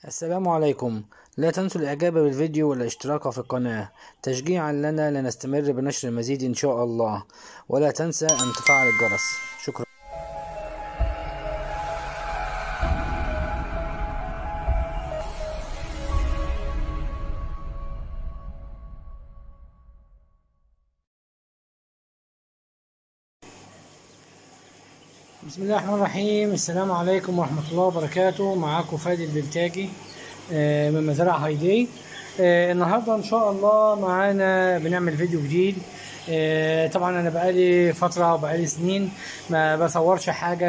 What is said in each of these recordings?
السلام عليكم لا تنسوا الاعجاب بالفيديو والاشتراك في القناة تشجيعا لنا لنستمر بنشر المزيد ان شاء الله ولا تنسى ان تفعل الجرس شكرا بسم الله الرحمن الرحيم السلام عليكم ورحمة الله وبركاته معاكم فادي البلتاجي آه، من مزارع هايدي آه، النهاردة إن شاء الله معانا بنعمل فيديو جديد آه، طبعا أنا بقالي فترة وبقالي سنين ما بصورش حاجة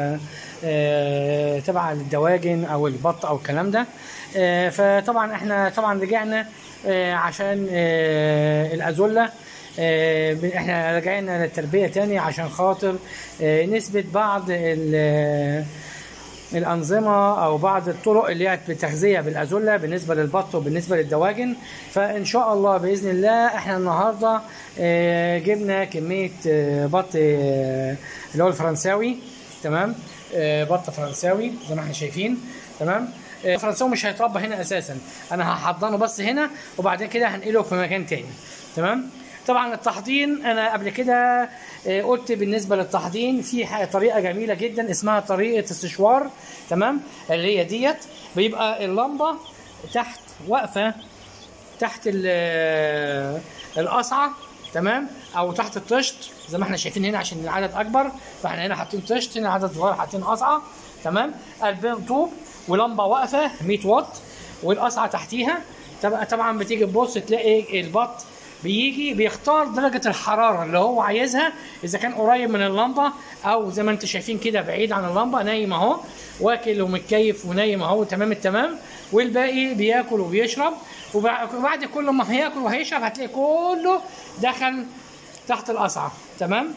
آه، تبع الدواجن أو البط أو الكلام ده آه، فطبعا احنا طبعا رجعنا آه، عشان آه، الأزولة آه، احنا رجعنا للتربية تاني عشان خاطر آه، نثبت بعض ال- الأنظمة أو بعض الطرق اللي هي بالتغذية بالأزولة بالنسبة للبط وبالنسبة للدواجن فإن شاء الله بإذن الله احنا النهاردة آه، جبنا كمية آه، بط آه، اللي هو الفرنساوي تمام آه، بط فرنساوي زي ما احنا شايفين تمام آه، الفرنساوي مش هيتربى هنا اساسا انا هحضنه بس هنا وبعدين كده هنقله في مكان تاني تمام طبعا التحضين انا قبل كده آه، قلت بالنسبه للتحضين في ح- طريقه جميله جدا اسمها طريقه السشوار تمام اللي هي ديت بيبقى اللمبه تحت واقفه تحت ال- القصعه تمام او تحت الطشت زي ما احنا شايفين هنا عشان العدد اكبر فاحنا هنا حاطين طشت هنا عدد صغير حاطين قصعه تمام قلبين طوب ولمبه واقفه 100 واط والقصعه تحتيها طبعا طبعا بتيجي تبص تلاقي البط بيجي بيختار درجة الحرارة اللي هو عايزها إذا كان قريب من اللمبة أو زي ما أنتم شايفين كده بعيد عن اللمبة نايم أهو واكل ومتكيف ونايم أهو تمام التمام والباقي بياكل وبيشرب وبع- وبعد كل ما هياكل وهيشرب هتلاقي كله دخل تحت القصعة تمام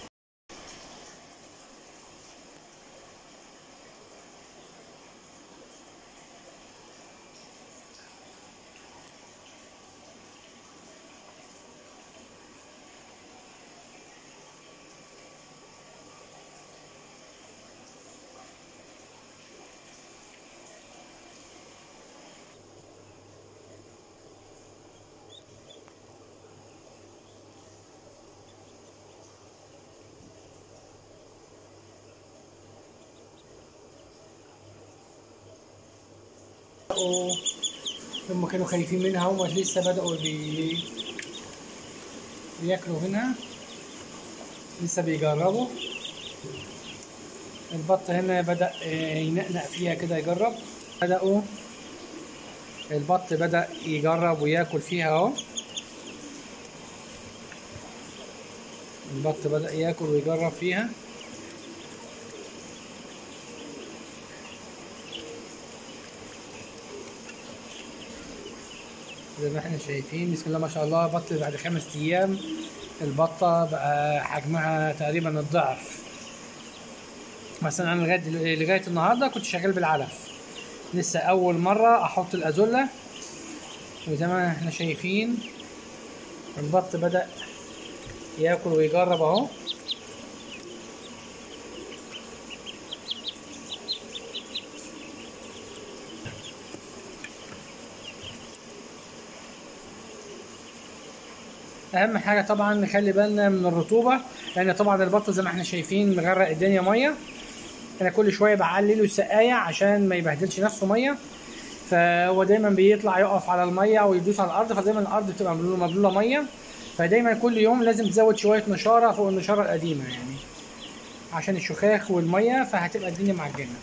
بدأوا هم كانوا خايفين منها هم لسه بدأوا بي... بياكلوا منها لسه بيجربوا البط هنا بدأ آه، ينقنق فيها كده يجرب بدأوا البط بدأ يجرب وياكل فيها اهو البط بدأ ياكل ويجرب فيها زي ما احنا شايفين بسم الله ما شاء الله بط بعد خمس ايام البطة بقى حجمها تقريبا الضعف مثلا انا لغايه دل- لغايه النهارده كنت شغال بالعلف لسه اول مره احط الازوله وزي ما احنا شايفين البط بدا ياكل ويجرب اهو اهم حاجه طبعا نخلي بالنا من الرطوبه لان طبعا البط زي ما احنا شايفين مغرق الدنيا ميه انا كل شويه بعلي له السقايه عشان ما يبهدلش نفسه ميه فهو دايما بيطلع يقف على الميه ويدوس على الارض فدايما الارض بتبقى مبلوله مبلوله ميه فدايما كل يوم لازم تزود شويه نشاره فوق النشاره القديمه يعني عشان الشخاخ والميه فهتبقى الدنيا معجنه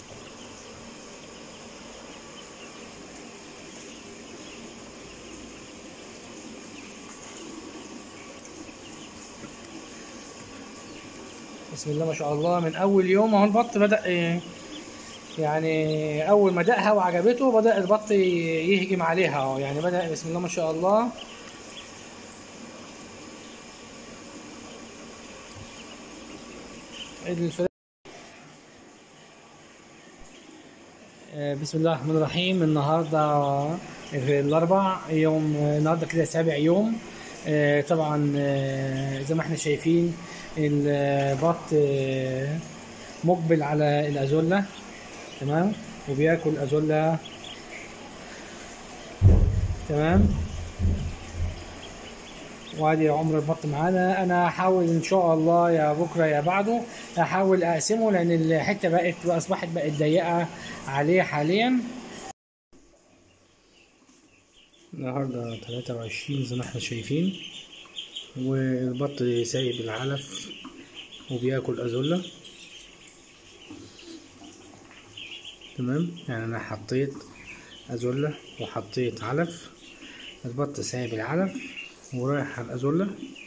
بسم الله ما شاء الله من اول يوم اهو البط بدا إيه، يعني اول ما دقها وعجبته بدا البط ي- يهجم عليها اهو يعني بدا بسم الله ما شاء الله الفراخ آه، بسم الله الرحمن الرحيم النهارده الاربع يوم النهارده كده سابع يوم آه، طبعا آه، زي ما احنا شايفين البط آه، مقبل على الازوله تمام وبياكل ازوله تمام وادي عمر البط معانا انا هحاول ان شاء الله يا بكره يا بعده احاول اقسمه لان الحته بقت اصبحت بقت ضيقه عليه حاليا النهارده 23 زي ما احنا شايفين والبط سايب العلف وبياكل ازوله تمام يعني انا حطيت ازوله وحطيت علف البط سايب العلف ورايح على الازوله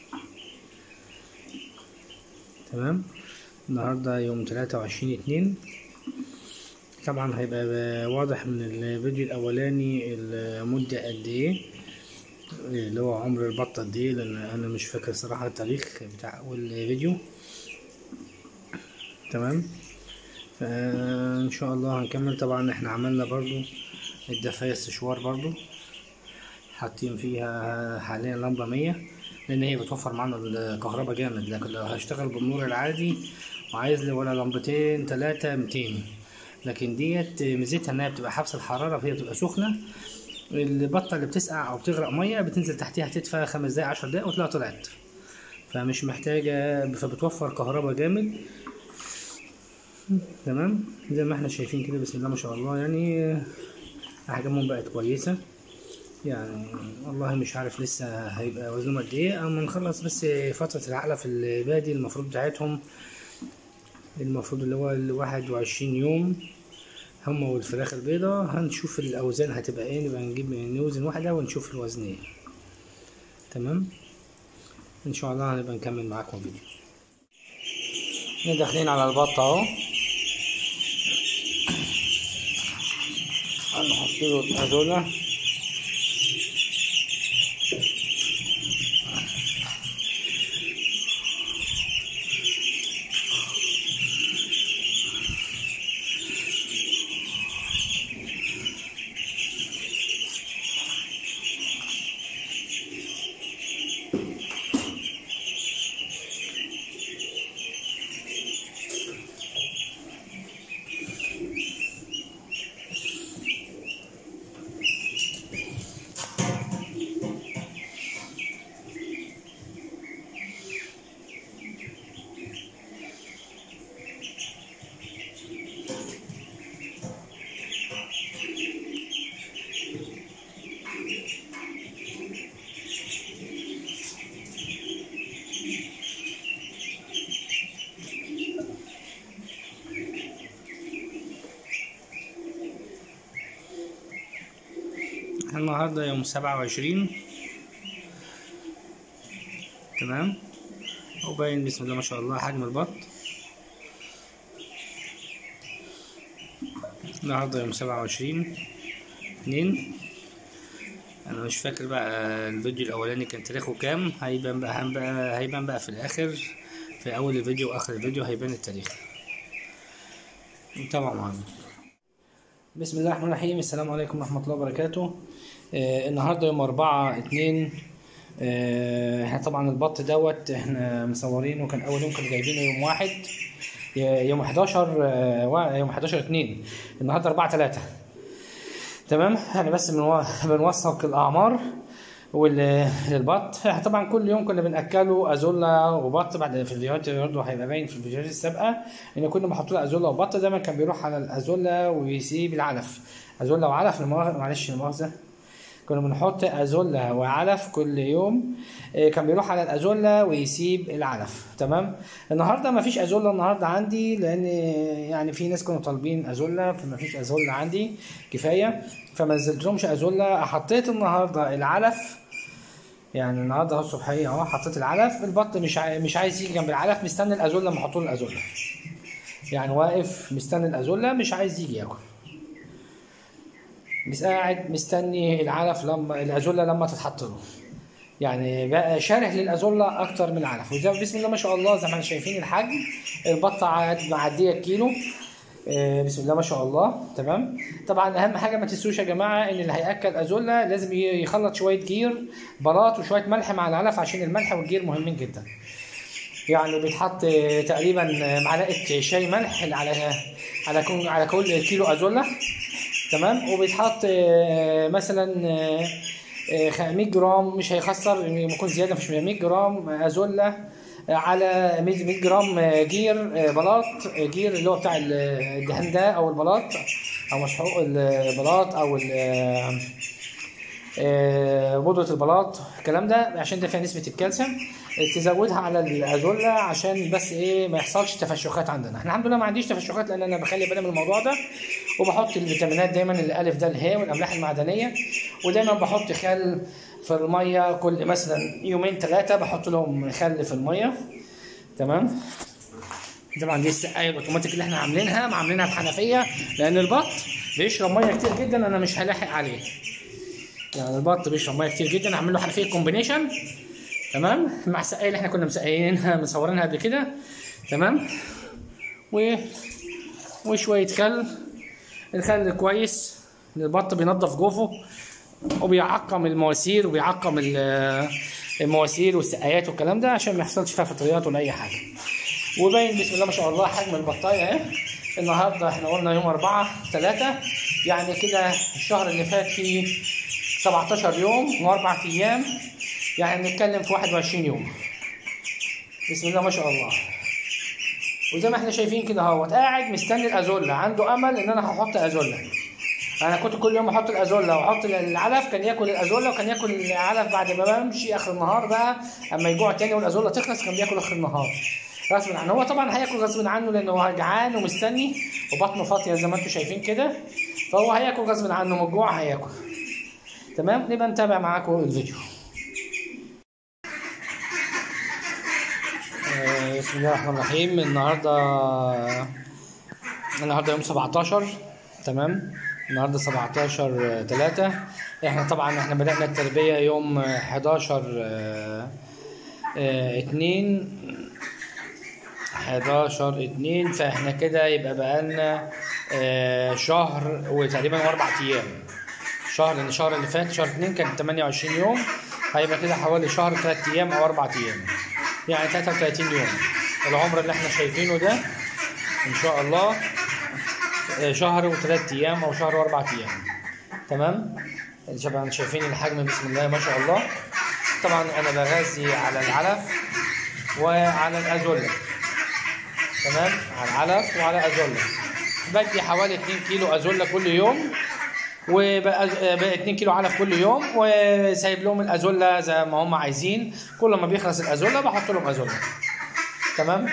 تمام النهارده يوم 23 اتنين طبعا هيبقى واضح من الفيديو الاولاني المدة قد ايه اللي هو عمر البطة قد ايه لان انا مش فاكر صراحة التاريخ بتاع اول فيديو تمام فان شاء الله هنكمل طبعا احنا عملنا برضو الدفاية السشوار برضو حاطين فيها حاليا لمبة مية لان هي بتوفر معانا الكهرباء جامد لكن لو هشتغل بالنور العادي وعايز لي ولا لمبتين تلاتة ميتين لكن ديت ميزتها انها بتبقى حابسه الحراره فهي بتبقى سخنه البطه اللي بتسقع او بتغرق ميه بتنزل تحتيها تدفى خمس دقايق عشر دقايق وتلاقيها طلعت فمش محتاجه فبتوفر كهرباء جامد تمام زي ما احنا شايفين كده بسم الله ما شاء الله يعني احجامهم بقت كويسه يعني والله مش عارف لسه هيبقى وزنهم قد ايه اما نخلص بس فتره العلف البادي المفروض بتاعتهم المفروض اللي هو الواحد وعشرين يوم هما والفراخ البيضة هنشوف الأوزان هتبقى ايه نبقى نجيب نوزن واحدة ونشوف الوزن ايه تمام ان شاء الله هنبقى نكمل معاكم فيديو احنا داخلين على البط اهو هنحط له الأزولة النهارده يوم سبعة وعشرين تمام وباين بسم الله ما شاء الله حجم البط النهارده يوم سبعة وعشرين اتنين انا مش فاكر بقى الفيديو الاولاني كان تاريخه كام هيبان بقى, بقى هيبان بقى في الاخر في اول الفيديو واخر الفيديو هيبان التاريخ طبعا معانا بسم الله الرحمن الرحيم السلام عليكم ورحمة الله وبركاته آه النهاردة يوم أربعة اتنين آه احنا طبعا البط دوت احنا مصورينه كان أول يوم كنا جايبينه يوم واحد يوم 11 آه يوم 11 اتنين النهاردة أربعة تلاتة تمام احنا بس بنوثق الأعمار والبط احنا طبعا كل يوم كنا بناكله ازولا وبط بعد في الفيديوهات برضه هيبقى باين في الفيديوهات السابقه ان كنا بنحط له ازولا وبط دايما كان بيروح على الازولا ويسيب العلف ازولا وعلف معلش المؤاخذه كنا بنحط ازولا وعلف كل يوم كان بيروح على الازولا ويسيب العلف تمام النهارده ما فيش ازولا النهارده عندي لان يعني في ناس كانوا طالبين ازولا فما فيش ازولا عندي كفايه فما نزلتلهمش ازولا حطيت النهارده العلف يعني النهارده اهو الصبحيه اهو حطيت العلف البط مش عاي... مش عايز يجي جنب العلف مستني الازولا لما احط له الازولا يعني واقف مستني الازولا مش عايز يجي ياكل بس قاعد مستني العلف لما الازولا لما تتحط له يعني بقى شاره للازولا اكتر من العلف وزي بسم الله ما شاء الله زي ما احنا شايفين الحجم البطه معديه الكيلو بسم الله ما شاء الله تمام طبعا اهم حاجه ما تنسوش يا جماعه ان اللي هياكل ازولا لازم يخلط شويه جير بلاط وشويه ملح مع العلف عشان الملح والجير مهمين جدا يعني بيتحط تقريبا معلقه شاي ملح على على كل على كل كيلو ازولا تمام وبيتحط مثلا آه، 100 جرام مش هيخسر ان يكون زياده مش 100 جرام ازولا على 100 100 جرام جير آه، بلاط آه، جير اللي هو بتاع الدهان ده او البلاط او مسحوق البلاط او ال- آه، آه، بودرة البلاط الكلام ده عشان ده فيها نسبة الكالسيوم آه، تزودها على الازولا عشان بس ايه ما يحصلش تفشخات عندنا احنا الحمد لله ما عنديش تفشخات لان انا بخلي بالي من الموضوع ده وبحط الفيتامينات دايما الالف ده الهاء والاملاح المعدنيه ودايما بحط خل في الميه كل مثلا يومين ثلاثه بحط لهم خل في الميه تمام طبعا دي السقايه الاوتوماتيك اللي احنا عاملينها عاملينها بحنفيه لان البط بيشرب ميه كتير جدا انا مش هلاحق عليه يعني البط بيشرب ميه كتير جدا اعمل له حنفيه كومبينيشن تمام مع السقايه اللي احنا كنا مسقيينها مصورينها قبل كده تمام و وشويه خل الخل كويس البط بينظف جوفه وبيعقم المواسير وبيعقم ال- المواسير والسقايات والكلام ده عشان ما يحصلش فيها فطريات ولا اي حاجه وباين بسم الله ما شاء الله حجم البطايه اهي النهارده احنا قلنا يوم 4 3 يعني كده الشهر اللي فات فيه 17 يوم واربع ايام يعني بنتكلم في 21 يوم بسم الله ما شاء الله وزي ما احنا شايفين كده اهوت قاعد مستني الازولا عنده امل ان انا هحط ازولا انا كنت كل يوم احط الازولا واحط العلف كان ياكل الازولا وكان ياكل العلف بعد ما بمشي اخر النهار بقى اما يجوع تاني والازولا تخلص كان بياكل اخر النهار غصب عنه هو طبعا هياكل غصب عنه لانه هو جعان ومستني وبطنه فاضيه زي ما انتم شايفين كده فهو هياكل غصب عنه من الجوع هياكل تمام نبقى نتابع معاكم الفيديو آه، بسم الله الرحمن الرحيم النهارده النهارده يوم 17 تمام النهارده 17 3 احنا طبعا احنا بدأنا التربية يوم آه، 11 آه، آه، 2 11 2 فاحنا كده يبقى بقالنا آه، شهر وتقريبا اربع ايام شهر لان الشهر اللي فات شهر 2 كان 28 يوم هيبقى كده حوالي شهر 3 ايام او اربع ايام يعني 33 يوم العمر اللي احنا شايفينه ده ان شاء الله آه، شهر وثلاث ايام او شهر واربع ايام تمام طبعا شايفين الحجم بسم الله ما شاء الله طبعا انا بغذي على العلف وعلى الازولا تمام على العلف وعلى ازولا بدي حوالي 2 كيلو ازولا كل يوم وبقى 2 كيلو علف كل يوم وسايب لهم الازولا زي ما هم عايزين كل ما بيخلص الازولا بحط لهم ازولا تمام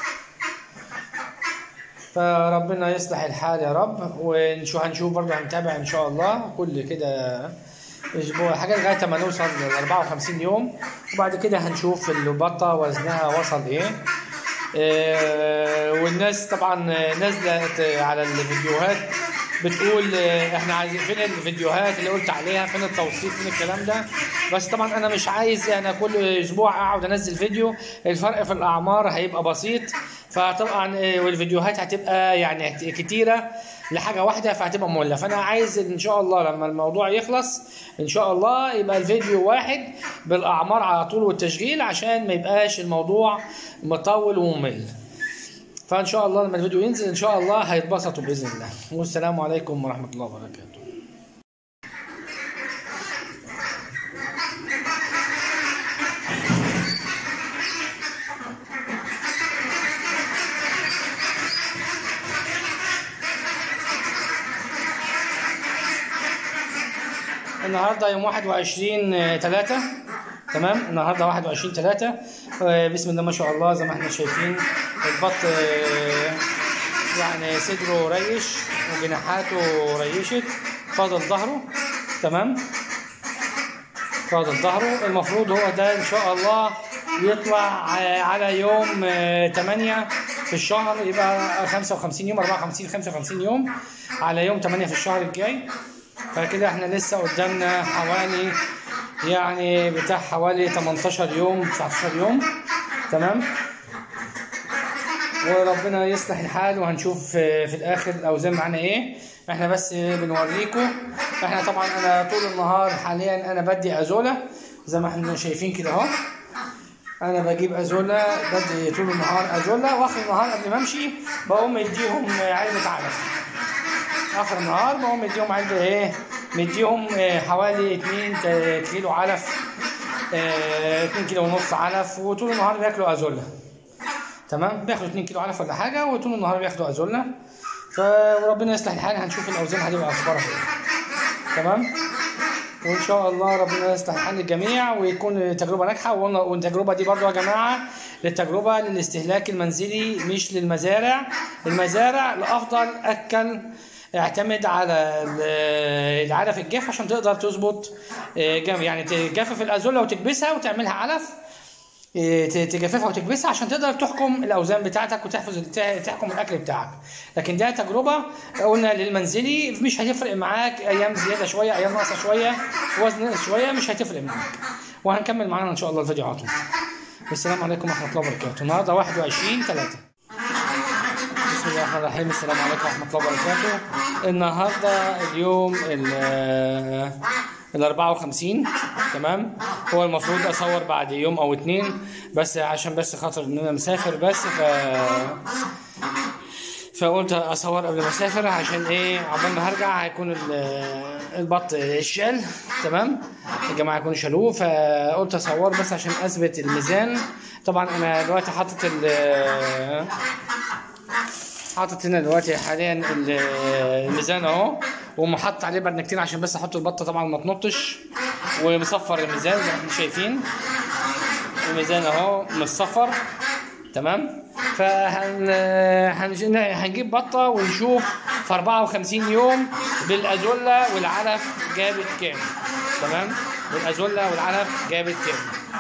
فربنا يصلح الحال يا رب ونشوف هنشوف برضه هنتابع ان شاء الله كل كده اسبوع حاجه لغايه ما نوصل ل 54 يوم وبعد كده هنشوف البطه وزنها وصل ايه آه، والناس طبعا نزلت على الفيديوهات بتقول آه، احنا عايزين فين الفيديوهات اللي قلت عليها فين التوصيف فين الكلام ده بس طبعا انا مش عايز انا كل اسبوع اقعد انزل فيديو الفرق في الاعمار هيبقى بسيط فطبعا آه، والفيديوهات هتبقى يعني كتيره لحاجه واحده فهتبقى مولة فانا عايز ان شاء الله لما الموضوع يخلص ان شاء الله يبقى الفيديو واحد بالاعمار على طول والتشغيل عشان ما يبقاش الموضوع مطول وممل فان شاء الله لما الفيديو ينزل ان شاء الله هيتبسطوا باذن الله والسلام عليكم ورحمه الله وبركاته النهارده يوم 21 3 تمام النهارده 21 3 بسم الله ما شاء الله زي ما احنا شايفين البط آه، يعني صدره ريش وجناحاته ريشت فاضل ظهره تمام فاضل ظهره المفروض هو ده ان شاء الله يطلع آه، على يوم 8 في الشهر يبقى 55 يوم 54 55 يوم على يوم 8 في الشهر الجاي فكده احنا لسه قدامنا حوالي يعني بتاع حوالي 18 يوم 19 يوم تمام وربنا يصلح الحال وهنشوف في في الاخر الاوزان معانا ايه احنا بس بنوريكم احنا طبعا انا طول النهار حاليا انا بدي ازولا زي ما احنا شايفين كده اهو انا بجيب ازولا بدي طول النهار ازولا واخر النهار قبل ما امشي بقوم اديهم علبه علف اخر النهار بقوم مديهم علبه ايه مديهم آه، حوالي 2 كيلو علف 2 كيلو ونص علف وطول النهار بياكلوا ازولا تمام بياخدوا 2 كيلو علف ولا حاجه وطول النهار بياخدوا ازولا فربنا يصلح الحال هنشوف الاوزان هتبقى اخبارها ايه تمام وان شاء الله ربنا يصلح حال الجميع ويكون تجربه ناجحه وقلنا- والتجربه دي برضو يا جماعه للتجربه للاستهلاك المنزلي مش للمزارع المزارع لافضل اكل اعتمد على ال- العلف الجاف عشان تقدر تظبط آه، جم- يعني تجفف الازوله وتكبسها وتعملها علف آه، ت- تجففها وتكبسها عشان تقدر تحكم الاوزان بتاعتك وتحفظ تع- تحكم الاكل بتاعك لكن ده تجربه قلنا للمنزلي مش هتفرق معاك ايام زياده شويه ايام ناقصه شويه وزن ناقص شويه مش هتفرق معاك وهنكمل معانا ان شاء الله الفيديو على طول والسلام عليكم ورحمه الله وبركاته النهارده 21 3 بسم الله الرحمن الرحيم السلام عليكم ورحمة الله وبركاته النهاردة اليوم ال ال 54 تمام هو المفروض اصور بعد يوم او اتنين بس عشان بس خاطر ان انا مسافر بس ف فقلت اصور قبل ما اسافر عشان ايه عقبال ما هرجع هيكون ال- البط الشال تمام الجماعه يكونوا شالوه فقلت اصور بس عشان اثبت الميزان طبعا انا دلوقتي حاطط ال حاطط هنا دلوقتي حاليا ال- الميزان اهو ومحط عليه برنكتين عشان بس احط البطه طبعا ما تنطش ومصفر الميزان زي ما احنا شايفين الميزان اهو متصفر تمام فهن هنج- هنجيب بطه ونشوف في 54 يوم بالازوله والعلف جابت كام تمام بالازوله والعلف جابت كام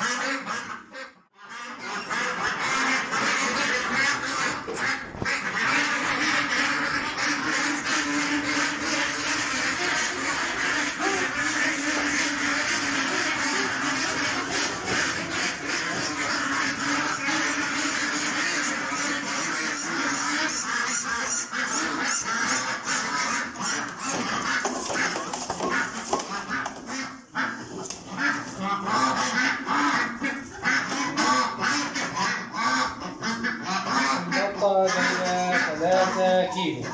بطه جايه 3 كيلو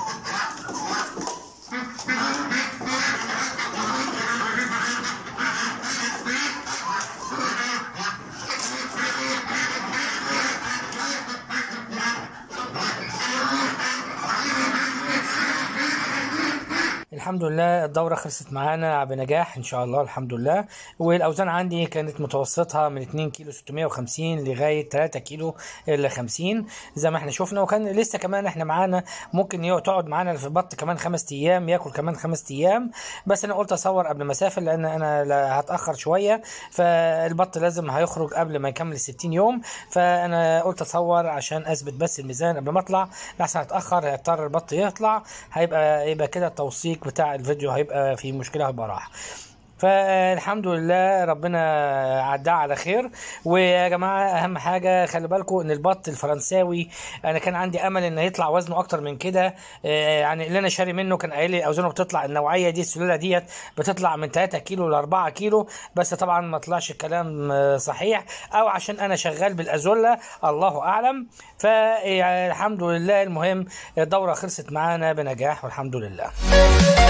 الحمد لله الدورة خلصت معانا بنجاح ان شاء الله الحمد لله والاوزان عندي كانت متوسطها من 2 كيلو 650 لغاية 3 كيلو الا 50 زي ما احنا شفنا وكان لسه كمان احنا معانا ممكن يقعد- تقعد معانا في البط كمان خمس ايام ياكل كمان خمس ايام بس انا قلت اصور قبل ما اسافر لان انا لا- هتاخر شوية فالبط لازم هيخرج قبل ما يكمل 60 يوم فانا قلت اصور عشان اثبت بس الميزان قبل ما اطلع لحسن هتاخر هيضطر البط يطلع هيبقى يبقى كده التوثيق بتاع الفيديو هيبقى في مشكله هيبقى راح فالحمد لله ربنا عداه على خير ويا جماعه اهم حاجه خلي بالكم ان البط الفرنساوي انا كان عندي امل ان يطلع وزنه اكتر من كده آه، يعني اللي انا شاري منه كان قايل لي اوزانه بتطلع النوعيه دي السلاله ديت بتطلع من 3 كيلو ل 4 كيلو بس طبعا ما طلعش الكلام آه، صحيح او عشان انا شغال بالازوله الله اعلم فالحمد لله المهم الدوره خلصت معانا بنجاح والحمد لله